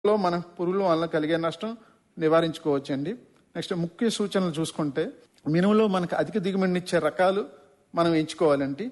లో మన పురుగుల వల్ల కలిగే నష్టం నివారించుకోవచ్చండి నెక్స్ట్ ముఖ్య సూచనలు చూసుకుంటే మినుములో మనకు అధిక దిగుబడినిచ్చే రకాలు మనం ఎంచుకోవాలండి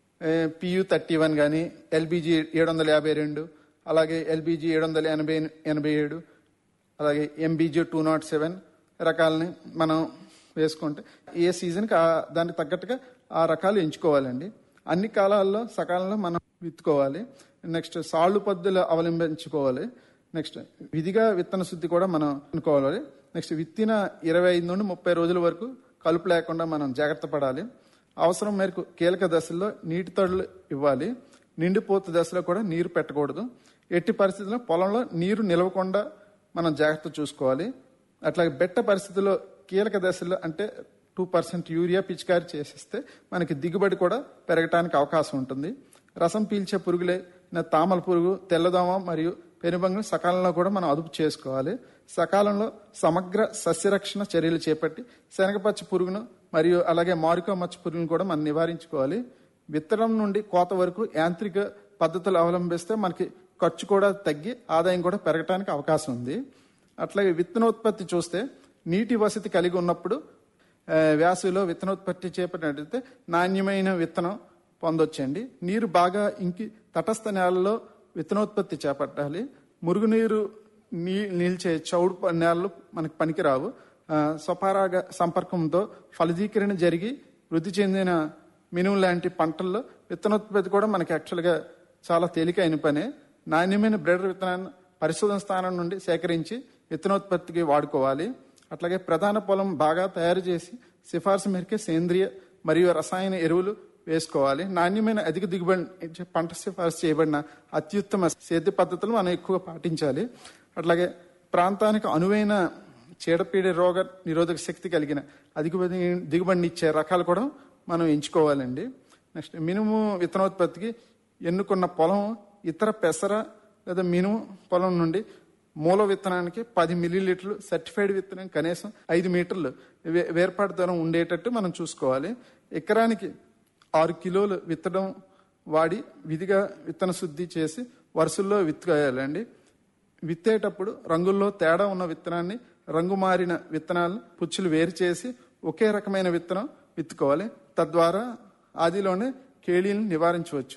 పియు థర్టీ వన్ కానీ ఎల్బీజీ ఏడు వందల యాభై రెండు అలాగే ఎల్బీజీ ఏడు వందల ఎనభై ఎనభై ఏడు అలాగే ఎంబీజీ టూ నాట్ సెవెన్ రకాలని మనం వేసుకుంటే ఏ సీజన్కి ఆ దానికి తగ్గట్టుగా ఆ రకాలు ఎంచుకోవాలండి అన్ని కాలాల్లో సకాలంలో మనం విత్తుకోవాలి నెక్స్ట్ సాళ్ళు పద్ధతులు అవలంబించుకోవాలి నెక్స్ట్ విధిగా విత్తన శుద్ధి కూడా మనం అనుకోవాలి నెక్స్ట్ విత్తిన ఇరవై ఐదు నుండి ముప్పై రోజుల వరకు కలుపు లేకుండా మనం జాగ్రత్త పడాలి అవసరం మేరకు కీలక దశల్లో నీటి తడులు ఇవ్వాలి నిండిపోత దశలో కూడా నీరు పెట్టకూడదు ఎట్టి పరిస్థితుల్లో పొలంలో నీరు నిలవకుండా మనం జాగ్రత్త చూసుకోవాలి అట్లాగే బెట్ట పరిస్థితుల్లో కీలక దశల్లో అంటే టూ పర్సెంట్ యూరియా పిచికారి చేసేస్తే మనకి దిగుబడి కూడా పెరగటానికి అవకాశం ఉంటుంది రసం పీల్చే పురుగులే తామల పురుగు తెల్లదోమ మరియు పెనుబంగులు సకాలంలో కూడా మనం అదుపు చేసుకోవాలి సకాలంలో సమగ్ర సస్యరక్షణ చర్యలు చేపట్టి శనగపచ్చ పురుగును మరియు అలాగే మారుక మచ్చ పురుగును కూడా మనం నివారించుకోవాలి విత్తనం నుండి కోత వరకు యాంత్రిక పద్ధతులు అవలంబిస్తే మనకి ఖర్చు కూడా తగ్గి ఆదాయం కూడా పెరగడానికి అవకాశం ఉంది అట్లాగే విత్తనోత్పత్తి చూస్తే నీటి వసతి కలిగి ఉన్నప్పుడు ఆ, వేసవిలో విత్తనోత్పత్తి చేపట్టినట్లయితే నాణ్యమైన విత్తనం పొందొచ్చండి నీరు బాగా ఇంకి తటస్థ నేలలో విత్తనోత్పత్తి చేపట్టాలి మురుగునీరు నీ నిలిచే చౌడు ప- నేలలు మనకు పనికిరావు ఆ, స్వపరాగ సంపర్కంతో ఫలదీకరణ జరిగి వృద్ధి చెందిన మినుము లాంటి పంటల్లో విత్తనోత్పత్తి కూడా మనకి యాక్చువల్గా చాలా తేలికైన పనే నాణ్యమైన బ్రెడర్ విత్తనాన్ని పరిశోధన స్థానం నుండి సేకరించి విత్తనోత్పత్తికి వాడుకోవాలి అట్లాగే ప్రధాన పొలం బాగా తయారు చేసి సిఫార్సు మేరకే సేంద్రియ మరియు రసాయన ఎరువులు వేసుకోవాలి నాణ్యమైన అధిక దిగుబడి ఇచ్చే పంట సిఫార్సు చేయబడిన అత్యుత్తమ సేద్య పద్ధతులు మనం ఎక్కువగా పాటించాలి అట్లాగే ప్రాంతానికి అనువైన చీడపీడ రోగ నిరోధక శక్తి కలిగిన అధిక దిగుబడినిచ్చే రకాలు కూడా మనం ఎంచుకోవాలండి నెక్స్ట్ మినుము విత్తనోత్పత్తికి ఎన్నుకున్న పొలం ఇతర పెసర లేదా మినుము పొలం నుండి మూల విత్తనానికి పది మిల్లీలీటర్లు సర్టిఫైడ్ విత్తనం కనీసం ఐదు మీటర్లు వే- వేర్పాటు దూరం ఉండేటట్టు మనం చూసుకోవాలి ఎకరానికి ఆరు కిలోలు విత్తడం వాడి విధిగా విత్తన శుద్ధి చేసి వరుసల్లో విత్తుకోయాలండి విత్తేటప్పుడు రంగుల్లో తేడా ఉన్న విత్తనాన్ని రంగు మారిన విత్తనాలను పుచ్చులు వేరు చేసి ఒకే రకమైన విత్తనం విత్తుకోవాలి తద్వారా ఆదిలోనే కేళీలను నివారించవచ్చు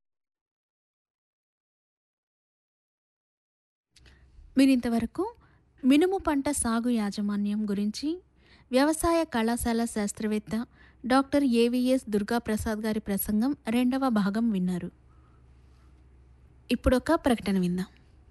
మీరింతవరకు మినుము పంట సాగు యాజమాన్యం గురించి వ్యవసాయ కళాశాల శాస్త్రవేత్త డాక్టర్ ఏవిఎస్ దుర్గాప్రసాద్ గారి ప్రసంగం రెండవ భాగం విన్నారు ఇప్పుడొక ప్రకటన విందాం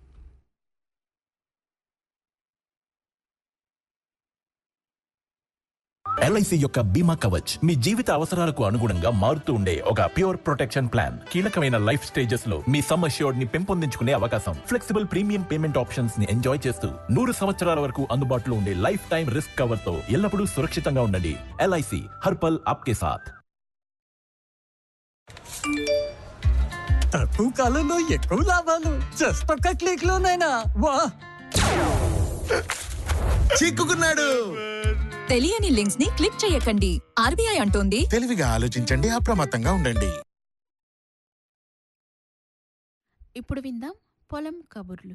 ఎల్ఐసి యొక్క బీమా కవచ్ మీ జీవిత అవసరాలకు అనుగుణంగా మారుతూ ఉండే ఒక ప్యూర్ ప్రొటెక్షన్ ప్లాన్ కీలకమైన లైఫ్ స్టేజెస్ లో మీ సమ్ అష్యూర్డ్ ని పెంపొందించుకునే అవకాశం ఫ్లెక్సిబుల్ ప్రీమియం పేమెంట్ ఆప్షన్స్ ని ఎంజాయ్ చేస్తూ నూరు సంవత్సరాల వరకు అందుబాటులో ఉండే లైఫ్ టైం రిస్క్ కవర్ తో ఎల్లప్పుడూ సురక్షితంగా ఉండండి ఎల్ఐసి హర్పల్ ఆప్కే సాథ్ తక్కువ కాలంలో ఎక్కువ లాభాలు జస్ట్ ఒక్క క్లిక్ లోనైనా వా చిక్కుకున్నాడు తెలియని లింక్స్ ని క్లిక్ చేయకండి ఆర్బీఐ అంటోంది తెలివిగా ఆలోచించండి అప్రమత్తంగా ఉండండి ఇప్పుడు విందాం పొలం కబుర్లు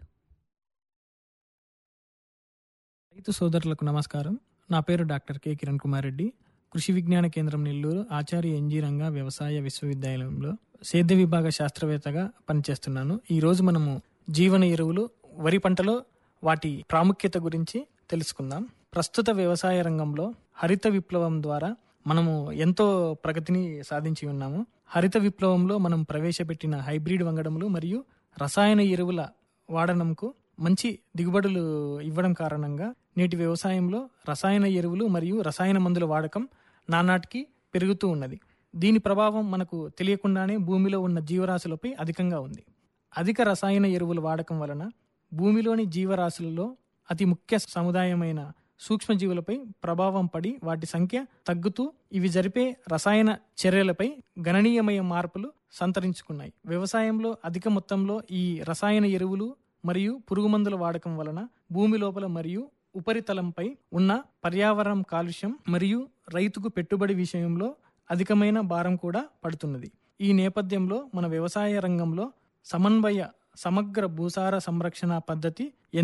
రైతు సోదరులకు నమస్కారం నా పేరు డాక్టర్ కె కిరణ్ కుమార్ రెడ్డి కృషి విజ్ఞాన కేంద్రం నెల్లూరు ఆచార్య ఎన్జీ రంగ వ్యవసాయ విశ్వవిద్యాలయంలో సేద్య విభాగ శాస్త్రవేత్తగా పనిచేస్తున్నాను ఈ రోజు మనము జీవన ఎరువులు వరి పంటలో వాటి ప్రాముఖ్యత గురించి తెలుసుకుందాం ప్రస్తుత వ్యవసాయ రంగంలో హరిత విప్లవం ద్వారా మనము ఎంతో ప్రగతిని సాధించి ఉన్నాము హరిత విప్లవంలో మనం ప్రవేశపెట్టిన హైబ్రిడ్ వంగడములు మరియు రసాయన ఎరువుల వాడనంకు మంచి దిగుబడులు ఇవ్వడం కారణంగా నేటి వ్యవసాయంలో రసాయన ఎరువులు మరియు రసాయన మందుల వాడకం నానాటికి పెరుగుతూ ఉన్నది దీని ప్రభావం మనకు తెలియకుండానే భూమిలో ఉన్న జీవరాశులపై అధికంగా ఉంది అధిక రసాయన ఎరువుల వాడకం వలన భూమిలోని జీవరాశులలో అతి ముఖ్య సముదాయమైన సూక్ష్మజీవులపై ప్రభావం పడి వాటి సంఖ్య తగ్గుతూ ఇవి జరిపే రసాయన చర్యలపై గణనీయమైన మార్పులు సంతరించుకున్నాయి వ్యవసాయంలో అధిక మొత్తంలో ఈ రసాయన ఎరువులు మరియు పురుగుమందుల వాడకం వలన భూమి లోపల మరియు ఉపరితలంపై ఉన్న పర్యావరణం కాలుష్యం మరియు రైతుకు పెట్టుబడి విషయంలో అధికమైన భారం కూడా పడుతున్నది ఈ నేపథ్యంలో మన వ్యవసాయ రంగంలో సమన్వయ సమగ్ర భూసార సంరక్షణ పద్ధతి